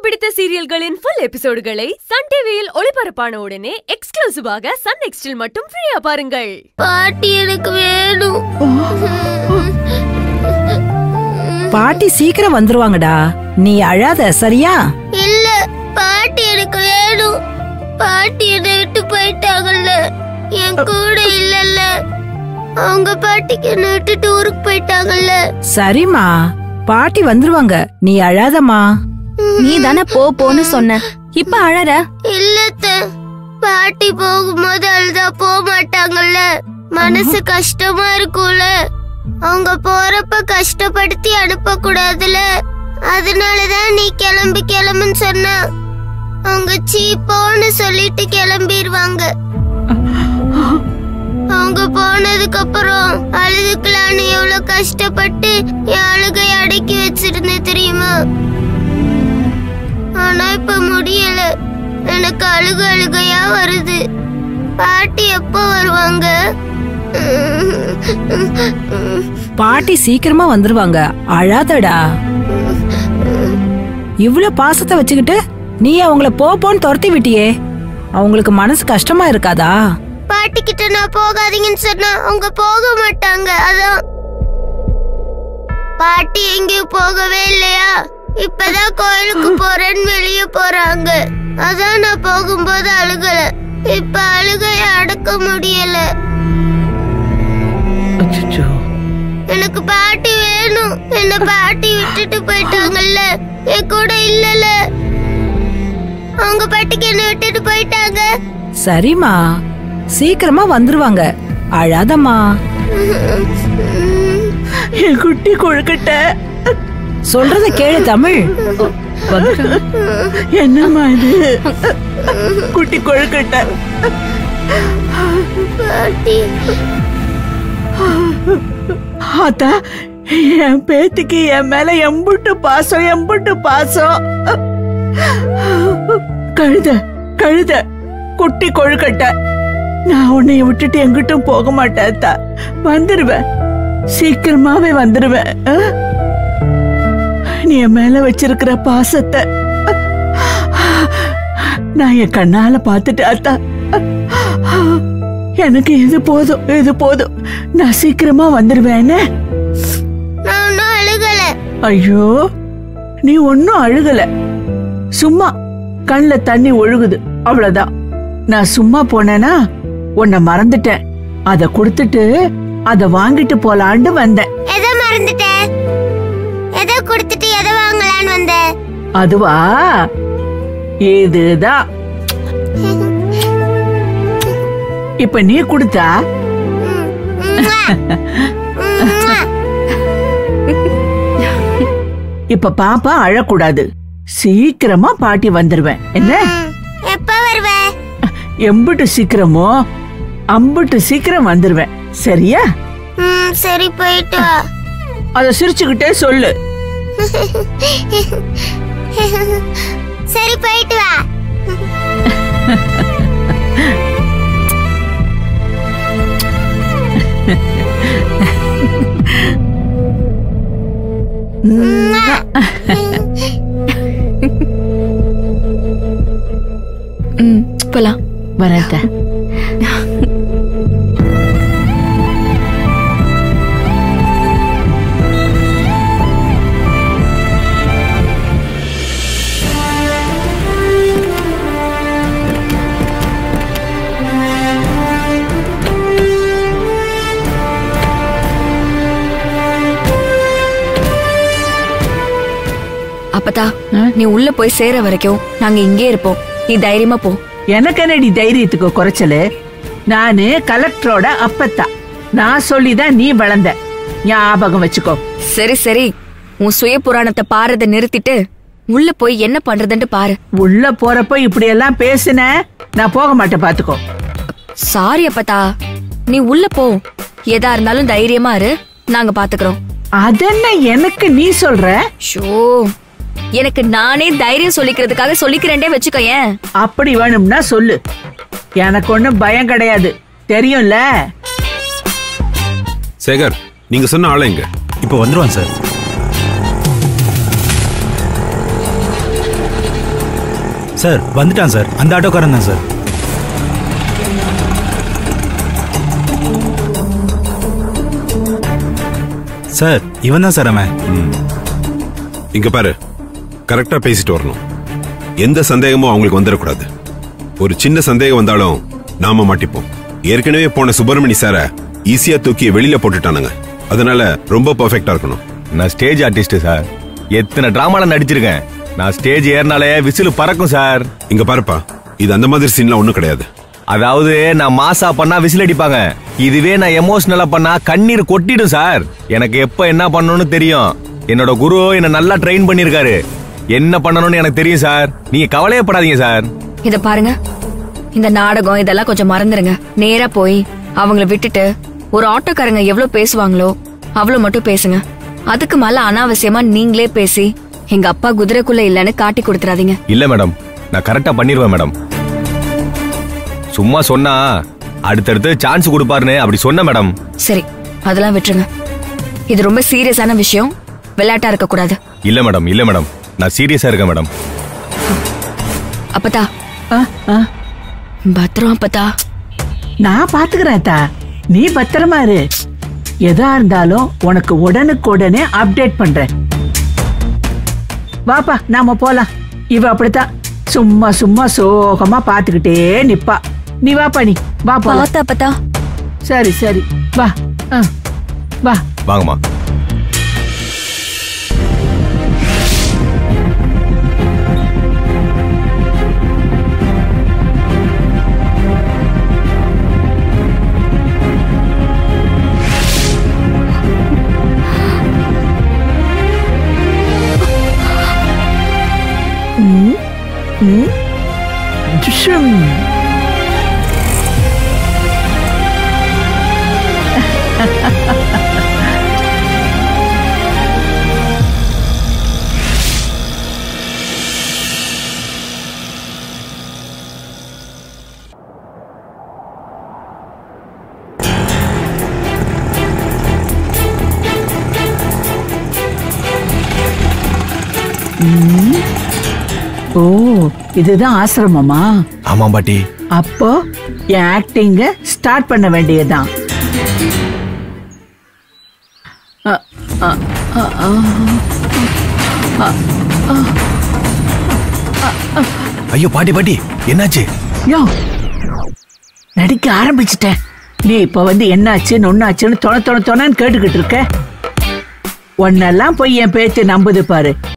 பிடித்த சீரியல்களின் full எபிசோடுகளை Sun டிவியில் ஒளிபரப்பான உடனே எக்ஸ்க்ளூசிவாக சன் நெக்ஸ்டில் மட்டும் ஃப்ரீயா பாருங்கள் பாட்டி எனக்கு வேணும் பாட்டி சீக்கிரம் வந்துருவாங்கடா நீ அழாத சரியா இல்ல பாட்டி எனக்கு வேணும் பாட்டி என்னை விட்டு போயிட்டாங்கல்ல என் கூட இல்லல்ல அவங்க பாட்டிக்கு என்னை விட்டுட்டு ஊருக்கு போயிட்டாங்கல்ல சரிம்மா பாட்டி வந்துருவாங்க நீ அழாதம்மா நீ தானே போ போன்னு சொன்ன இப்ப அழற இல்லத்த பாட்டி போகும்போது அழுதா போக மாட்டாங்கல்ல மனசு கஷ்டமா இருக்கும்ல அவங்க போறப்ப கஷ்டப்படுத்தி அனுப்ப கூடாதுல அதனாலதான் நீ கிளம்பி கிளம்புன்னு சொன்ன அவங்க சீப்போன்னு சொல்லிட்டு கிளம்பிடுவாங்க அவங்க போனதுக்கு அப்புறம் அழுதுக்கலான்னு எவ்வளவு கஷ்டப்பட்டு என் அழுகை அடக்கி வச்சிருந்தேன் தெரியுமா ஆனா இப்ப முடியல எனக்கு அழுக அழுகையா வருது பாட்டி எப்போ வருவாங்க பாட்டி சீக்கிரமா வந்துருவாங்க அழாதடா இவ்ளோ பாசத்தை வச்சுக்கிட்டு நீ அவங்கள போ போன்னு துரத்தி விட்டியே அவங்களுக்கு மனசு கஷ்டமா இருக்காதா பாட்டி கிட்ட நான் போகாதீங்கன்னு சொன்னா அவங்க போக மாட்டாங்க அதான் பாட்டி எங்கேயும் போகவே இல்லையா இப்பதான் கோயிலுக்கு போறேன்னு வெளியே போறாங்க அதான் நான் போகும்போது அழுகல இப்ப அழுகைய அடக்க முடியல எனக்கு பாட்டி வேணும் என்ன பாட்டி விட்டுட்டு போயிட்டாங்கல்ல என் கூட இல்லல அவங்க பாட்டிக்கு என்ன விட்டுட்டு போயிட்டாங்க சரிம்மா சீக்கிரமா வந்துருவாங்க அழாதம்மா என் குட்டி கொழுக்கட்ட சொல்றத கேளு தமிழ் என்னம்மா இது குட்டி கொழுக்கட்ட பாட்டி ஆத்தா என் பேத்திக்கு என் மேல எம்புட்டு பாசம் எம்புட்டு பாசம் கழுத கழுத குட்டி கொழுக்கட்ட நான் உன்னைய விட்டுட்டு எங்கிட்டும் போக மாட்டேன் அத்தா வந்துருவேன் சீக்கிரமாவே வந்துருவேன் ஆ? நீ என் மேல வச்சிருக்கிற பாசத்தை நான் என் கண்ணால பார்த்துட்டேன் அத்தா எனக்கு இது போதும் இது போதும் நான் சீக்கிரமா வந்துருவேன்னு நான் ஒன்னும் அழுகல ஐயோ நீ ஒன்னும் அழுகல சும்மா கண்ணுல தண்ணி ஒழுகுது அவ்வளவுதான் நான் சும்மா போனேனா உன்னை மறந்துட்டேன் அத கொடுத்துட்டு அத வாங்கிட்டு போலான்னு வந்தேன் எதை மறந்துட்ட எதை கொடுத்துட்டு எதை வாங்கலான்னு வந்த அதுவா இதுதான் இப்ப நீ கொடுத்தா இப்ப பாப்பா அழக்கூடாது சீக்கிரமா பாட்டி வந்துருவேன் என்ன எப்ப வருவ எம்புட்டு சீக்கிரமோ அம்புட்டு சீக்கிரம் வந்துருவேன் சரியா ம், சரி போயிட்டு வா அத சிரிச்சுக்கிட்டே சொல்லு சரி போயிட்டு வா ம் போலாம் வரத அப்பதா நீ உள்ள போய் சேர வரைக்கும் நாங்க இங்கே இருப்போம் நீ தைரியமா போ எனக்கு என்னடி தைரியத்துக்கு குறைச்சலு நானு கலெக்டரோட அப்பத்தா நான் சொல்லிதான் நீ வளர்ந்த ஞாபகம் வச்சுக்கோ சரி சரி உன் சுய புராணத்தை பாரத நிறுத்திட்டு உள்ள போய் என்ன பண்றதுன்னு பாரு உள்ள போறப்ப இப்படி எல்லாம் பேசுன நான் போக மாட்டேன் பாத்துக்கோ சாரி அப்பதா நீ உள்ள போ எதா இருந்தாலும் தைரியமா இரு நாங்க பாத்துக்கிறோம் அதென்ன எனக்கு நீ சொல்ற ஷோ எனக்கு நானே தைரியம் சொல்லிக்கிறதுக்காக சொல்லிக்கிறேன்டே வச்சுக்கோயேன் அப்படி வேணும்னா சொல்லு எனக்கு ஒண்ணும் பயம் கிடையாது தெரியும்ல சேகர் நீங்க சொன்ன ஆளை எங்க இப்போ வந்துருவான் சார் சார் வந்துட்டான் சார் அந்த ஆட்டோக்காரன் தான் சார் சார் இவன் தான் சார் அவன் இங்க பாரு கரெக்டா பேசிட்டு வரணும் எந்த சந்தேகமும் அவங்களுக்கு வந்துடக்கூடாது ஒரு சின்ன சந்தேகம் வந்தாலும் நாம மாட்டிப்போம் ஏற்கனவே போன சுப்பிரமணி சார ஈஸியா தூக்கி வெளியில போட்டுட்டானுங்க அதனால ரொம்ப பர்ஃபெக்டா இருக்கணும் நான் ஸ்டேஜ் ஆர்டிஸ்ட் சார் எத்தனை டிராமால நடிச்சிருக்கேன் நான் ஸ்டேஜ் ஏறினாலே விசில் பறக்கும் சார் இங்க பாருப்பா இது அந்த மாதிரி சீன்லாம் ஒண்ணும் கிடையாது அதாவது நான் மாசா பண்ணா விசில் அடிப்பாங்க இதுவே நான் எமோஷனலா பண்ணா கண்ணீர் கொட்டிடும் சார் எனக்கு எப்ப என்ன பண்ணணும்னு தெரியும் என்னோட குரு என்ன நல்லா ட்ரெயின் பண்ணிருக்காரு என்ன பண்ணணும்னு எனக்கு தெரியும் சார் நீங்க கவலையப்படாதீங்க சார் இத பாருங்க இந்த நாடகம் இதெல்லாம் கொஞ்சம் மறந்துருங்க நேரா போய் அவங்கள விட்டுட்டு ஒரு ஆட்டோக்காரங்க எவ்வளவு பேசுவாங்களோ அவ்வளவு மட்டும் பேசுங்க அதுக்கு மேல அனாவசியமா நீங்களே பேசி எங்க அப்பா குதிரைக்குள்ள இல்லைன்னு காட்டி கொடுத்துறாதீங்க இல்ல மேடம் நான் கரெக்டா பண்ணிருவேன் மேடம் சும்மா சொன்னா அடுத்தடுத்து சான்ஸ் கொடுப்பாருன்னு அப்படி சொன்ன மேடம் சரி அதெல்லாம் விட்டுருங்க இது ரொம்ப சீரியஸான விஷயம் விளையாட்டா இருக்க கூடாது இல்ல மேடம் இல்ல மேடம் நான் சீரியஸா இருக்கேன் மேடம் அப்பதா ஆ, ஆ. பத்திரம் அப்பதா நான் பாத்துக்கிறேன் தா நீ பத்திரமா இரு எதா இருந்தாலும் உனக்கு உடனுக்கு உடனே அப்டேட் பண்றேன் வாப்பா நாம போலாம் இவ அப்படித்தான் சும்மா சும்மா சோகமா பாத்துக்கிட்டே நிப்பா நீ வாப்பா நீ வா போலாம் பார்த்தா அப்பதா சரி சரி வா ஆ, வா வாங்கம்மா டிஷும். ம். ஓ இதுதான் ஆசிரமமா ஆமா பாட்டி அப்போ என் ஆக்டிங்க ஸ்டார்ட் பண்ண வேண்டியதுதான் அ, அ, அ, அ. ஐயோ பாட்டி பாட்டி என்னாச்சு யோ நடிக்க ஆரம்பிச்சிட்டேன் நீ இப்ப வந்து என்னாச்சு நொன்னாச்சுன்னு தொண தொண தொணன்னு கேட்டுக்கிட்டு இருக்க உன்னெல்லாம் போய் என் பேச்சு நம்புது பாரு